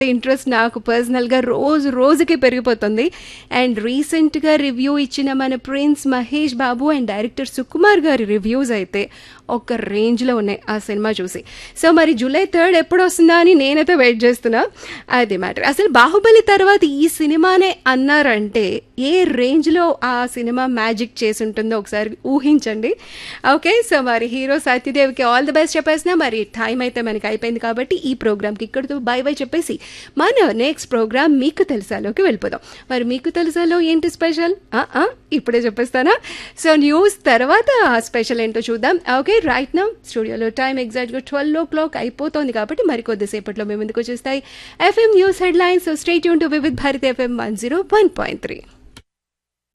interest నాకు పర్సనల్గా రోజు రోజుకి పెరిగిపోతుంది అండ్ రీసెంట్గా రివ్యూ ఇచ్చిన మన prince Mahesh Babu and director Sukumar గారి రివ్యూస్ అయితే ఒక రేంజ్లో ఉన్నాయి ఆ సినిమా చూసి సో మరి జూలై థర్డ్ ఎప్పుడు వస్తుందా అని నేనైతే వెయిట్ చేస్తున్నా అది మ్యాటర్ అసలు బాహుబలి తర్వాత ఈ సినిమానే అన్నారంటే ఏ రేంజ్లో ఆ సినిమా మ్యాజిక్ చేసి ఉంటుందో ఒకసారి ఊహించండి ఓకే సో మరి హీరో సత్యదేవికి ఆల్ ది బెస్ట్ చెప్పేసినా మరి టైం అయితే మనకి అయిపోయింది కాబట్టి ఈ ప్రోగ్రామ్కి ఇక్కడితో బై బై చెప్పేసి మన నెక్స్ట్ ప్రోగ్రామ్ మీకు తెలుసాలోకి వెళ్ళిపోదాం మరి మీకు తెలుసాలో ఏంటి స్పెషల్ ఇప్పుడే చెప్పేస్తానా సో న్యూస్ తర్వాత ఆ స్పెషల్ ఏంటో చూద్దాం ఓకే రైట్ నా స్టూడియోలో టైం ఎగ్జాక్ట్గా ట్వెల్వ్ ఓ క్లాక్ అయిపోతుంది కాబట్టి మరి కొద్దిసేపట్లో మేము ముందుకు వచ్చేస్తాయి ఎఫ్ఎం న్యూస్ హెడ్లైన్స్ స్టేట్ యూన్ to Vividh Bharati FM one zero one point three